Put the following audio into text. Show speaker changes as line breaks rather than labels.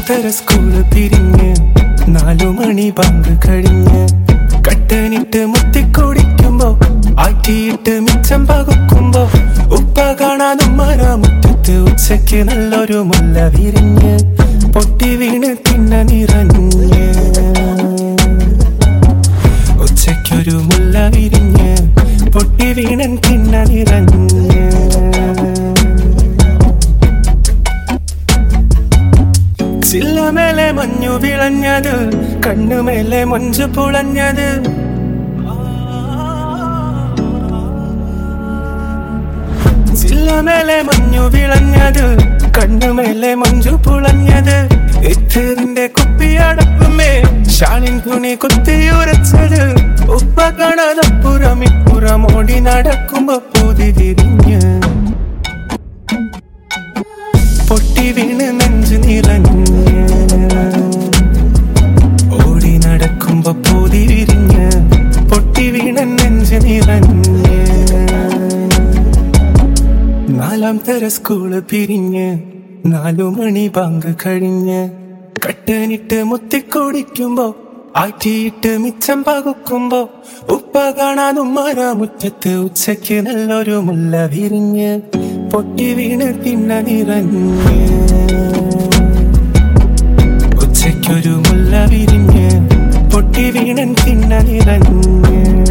തര സ്കൂള് പിരിഞ്ഞ് നാലു മണി ബാങ്ക് കഴിഞ്ഞ് കട്ടനിട്ട് മുത്തിക്കുടിക്കുമ്പോ ആറ്റിയിട്ട് മിച്ചം പകുക്കുമ്പോ ഉപ്പ കാണാനും മരമുറ്റത്ത് ഉച്ചയ്ക്ക് നല്ലൊരു മുല്ല വിരിഞ്ഞ് പൊട്ടി വീണ് തിന്ന നിറഞ്ഞ് ഉച്ചയ്ക്കൊരു മുല്ല വിരിഞ്ഞ് പൊട്ടി വീണൻ തിന്ന നിറഞ്ഞ് ചില്ലമേലെ മഞ്ഞു വിളഞ്ഞത് കണ്ണുമേലെ മൊഞ്ചു പുളഞ്ഞത് ചില്ലമേലെ മഞ്ഞു വിളഞ്ഞത് കണ്ണുമേലെ മഞ്ചു പുളഞ്ഞത് എത്തിന്റെ കുപ്പിയടപ്പുമേ ഷാളിൻ തുണി കുത്തിയുരച്ചത് ഉപ്പ കാണാതപ്പുറം ഇപ്പുറം ഓടി നടക്കുമ്പോ പൂതി തിരിഞ്ഞ് പൊട്ടി വീണ് നെഞ്ചു നിറഞ്ഞ് ഓടി നടക്കുമ്പോ പൂതി വിരിഞ്ഞ് പൊട്ടി വീണ നെഞ്ചു നിറഞ്ഞ് നാലാം തര സ്കൂള് പിരിഞ്ഞ് നാലു മണി ബാങ്ക് കഴിഞ്ഞ് കട്ടനിട്ട് മുത്തിക്കുടിക്കുമ്പോ ആറ്റിയിട്ട് മിച്ചം പകുക്കുമ്പോ ഉപ്പ കാണാനും മരമുറ്റത്ത് ഉച്ചയ്ക്ക് നല്ലൊരു മുല്ല വിരിഞ്ഞ് പൊട്ടി വീണ് തിന്ന നിറഞ്ഞ് ഉച്ചയ്ക്കൊരു മുല്ല വിരിഞ്ഞ് പൊട്ടി വീണൻ തിന്ന നിറഞ്ഞ്